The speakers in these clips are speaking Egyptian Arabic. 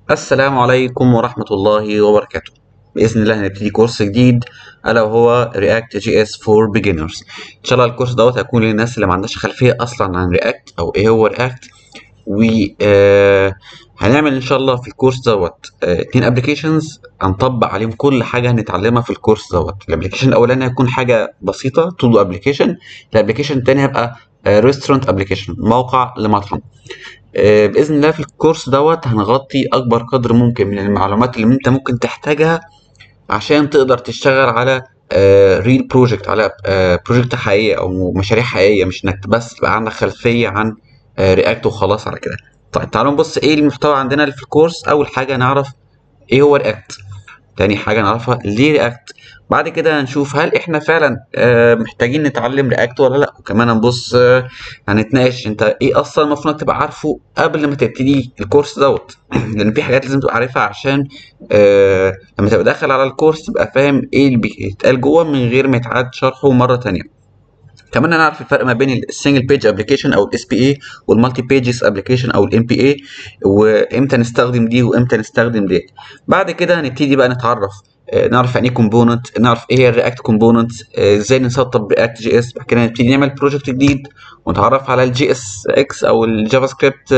السلام عليكم ورحمة الله وبركاته بإذن الله هنبتدي كورس جديد ألا وهو React JS for Beginners إن شاء الله الكورس دوت هيكون للناس اللي ما عندهاش خلفية أصلا عن React أو إيه هو React و آه، هنعمل إن شاء الله في الكورس دوت آه، اتنين ابلكيشنز هنطبق عليهم كل حاجة هنتعلمها في الكورس دوت الابلكيشن الأولاني هيكون حاجة بسيطة تودو ابلكيشن الابلكيشن التاني هيبقى ريستورانت ابلكيشن موقع لمطعم آه، باذن الله في الكورس دوت هنغطي اكبر قدر ممكن من المعلومات اللي انت ممكن تحتاجها عشان تقدر تشتغل على ريل بروجكت على بروجكت حقيقيه او مشاريع حقيقيه مش انك بس تبقى عندك خلفيه عن رياكت وخلاص على كده طيب تعالوا نبص ايه المحتوى عندنا اللي في الكورس اول حاجه نعرف ايه هو رياكت تاني حاجه نعرفها ليه رياكت بعد كده هنشوف هل احنا فعلا آه، محتاجين نتعلم رياكت ولا لا وكمان هنبص آه، هنتناقش انت ايه اصلا المفروض انك تبقى عارفه قبل ما تبتدي الكورس دوت لان في حاجات لازم تبقى عارفها عشان آه لما تبقى داخل على الكورس تبقى فاهم ايه اللي بيتقال جوه من غير ما يتعاد شرحه مره تانية كمان هنعرف الفرق ما بين السنجل بيج ابلكيشن او الاس بي اي والمالتي بيجز ابلكيشن او الام بي اي وامتى نستخدم دي وامتى نستخدم دي بعد كده هنبتدي بقى نتعرف آه، نعرف يعني ايه كومبوننت نعرف ايه هي الرياكت كومبوننت ازاي نسطب رياكت جي اس بعد كده نبتدي نعمل بروجكت جديد ونتعرف على الجي اس اكس او الجافا سكريبت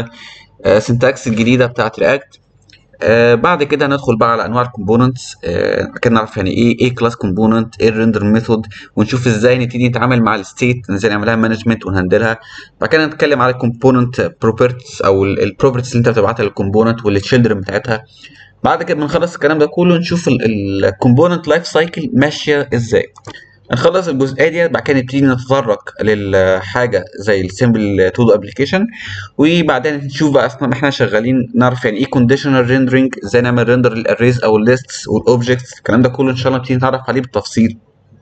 سنتاكس الجديده بتاعت رياكت آه بعد كده هندخل بقى على انواع الكومبوننتس آه كده نعرف يعني ايه ايه كلاس كومبوننت ايه الريندر ميثود ونشوف ازاي نبتدي نتعامل مع الستيت ازاي نعملها مانجمنت ونهندلها بعد كده نتكلم على الكومبوننت بروبرتيز او البروبرتيز اللي انت بتبعتها للكومبوننت والتشيلدرن بتاعتها بعد كده بنخلص الكلام ده كله نشوف الكومبوننت لايف سايكل ماشيه ازاي نخلص الجزئيه دي بعد كده نبتدي نتطرق للحاجه زي السيمبل تو دو ابلكيشن وبعدين نشوف بقى اصلا احنا شغالين نعرف يعني ايه كونديشنال ريندرنج ازاي نعمل ريندر للاريز او الليستس والاوبجكتس الكلام ده كله ان شاء الله نبتدي نتعرف عليه بالتفصيل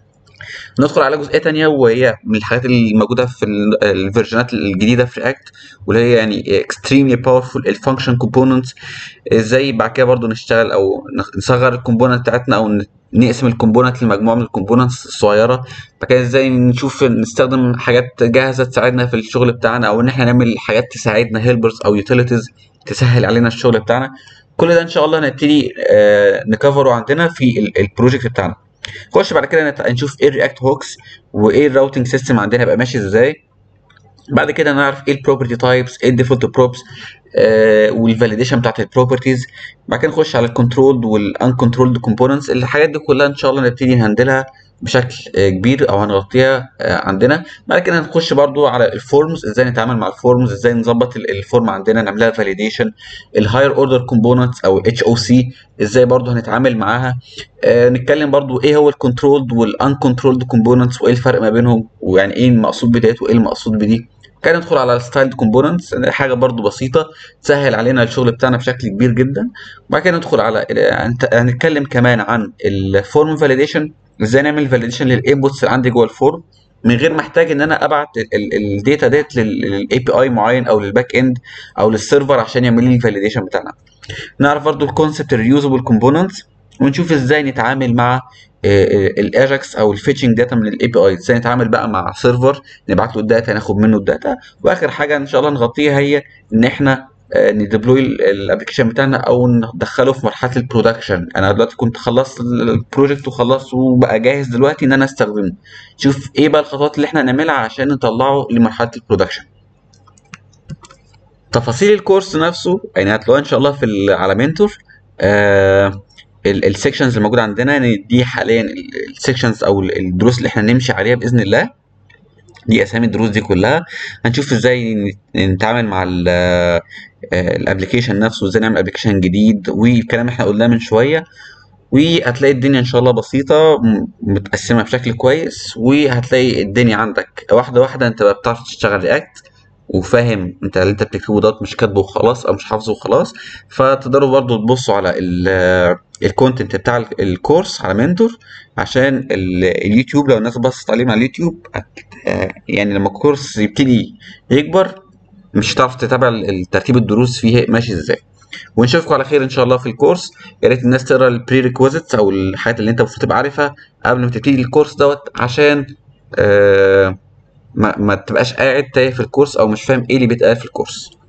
ندخل على جزئيه تانية وهي من الحاجات اللي موجوده في ال- الفيرجنات الجديده في رياكت واللي هي يعني اكستريملي باورفول الفانكشن كومبوننتس ازاي بعد كده برضو نشتغل او نخ- نصغر الكومبوننت بتاعتنا او ن- نقسم الكومبوننت لمجموعه من الكومبوننتس الصغيره بعد كده ازاي نشوف نستخدم حاجات جاهزه تساعدنا في الشغل بتاعنا او ان احنا نعمل حاجات تساعدنا هيلبرز او يوتيليتيز تسهل علينا الشغل بتاعنا كل ده ان شاء الله هنبتدي آه، نكفره عندنا في ال- البروجكت بتاعنا نخش بعد كده نت- نشوف ايه الرياكت هوكس وايه الراوتنج سيستم عندنا هيبقى ماشي ازاي بعد كده نعرف ايه البروبرتي تايبس ايه الديفولت بروبس آه والفاليديشن بتاعت البروبرتيز بعد كده نخش على الكنترولد والانكنترولد كومبوننتس الحاجات دي كلها ان شاء الله نبتدي نهندلها بشكل آه كبير او هنغطيها آه عندنا بعد كده هنخش برضو على الفورمز ازاي نتعامل مع الفورمز ازاي نظبط ال- الفورم عندنا نعملها فاليديشن الهاير اوردر كومبوننتس او اتش او سي ازاي برضو هنتعامل معاها آه نتكلم برضو ايه هو الكنترولد والانكنترولد كومبوننتس وايه الفرق ما بينهم ويعني ايه المقصود بديت وايه المقصود بدي كان ندخل على الستايلد كومبوننتس حاجه برضو بسيطه تسهل علينا الشغل بتاعنا بشكل كبير جدا وبعد كده ندخل على هنت- هنتكلم كمان عن الفورم فاليديشن ازاي نعمل فاليديشن للانبوتس اللي عندي جوه الفورم من غير ما احتاج ان انا ابعت الداتا ديت للاي بي اي معين او للباك اند او للسيرفر عشان يعمل لي الفاليديشن بتاعنا نعرف برضو الكونسبت الريوزبل كومبوننتس ونشوف ازاي نتعامل مع الاجاكس او الفيتشنج داتا من الاي بي اي ازاي نتعامل بقى مع سيرفر نبعت له الداتا ناخد منه الداتا واخر حاجه ان شاء الله نغطيها هي ان احنا نديبلوي الابلكيشن بتاعنا او ندخله في مرحله البرودكشن انا دلوقتي كنت خلصت البروجكت وخلصت وبقى جاهز دلوقتي ان انا استخدمه شوف ايه بقى الخطوات اللي احنا نعملها عشان نطلعه لمرحله البرودكشن تفاصيل الكورس نفسه يعني هتلاقوها ان شاء الله في ال- على منتور آه السكشنز الموجوده عندنا يعني دي حاليا السكشنز او ال- الدروس اللي احنا نمشي عليها باذن الله دي اسامي الدروس دي كلها هنشوف ازاي نت- نتعامل مع الابلكيشن نفسه ازاي نعمل ابلكيشن جديد والكلام اللي احنا قلناه من شويه وهتلاقي الدنيا ان شاء الله بسيطه م- متقسمه بشكل كويس وهتلاقي الدنيا عندك واحده واحده انت بقى بتعرف تشتغل رياكت وفاهم انت اللي انت بتكتبه دوت مش كاتبه وخلاص او مش حافظه وخلاص فتقدروا برضو تبصوا على الكونتنت بتاع ال- الكورس على منتور عشان ال- اليوتيوب لو الناس بصت عليه على اليوتيوب هت- آه، يعني لما الكورس يبتدي يكبر مش هتعرف تتابع ال- ترتيب الدروس فيه ماشي ازاي ونشوفكم على خير ان شاء الله في الكورس يا ريت الناس تقرا البري ريكويزيتس او الحاجات اللي انت المفروض تبقى عارفها قبل ما تبتدي الكورس دوت عشان آه ما, ما تبقاش قاعد تايه في الكورس او مش فاهم ايه اللي بيتقال في الكورس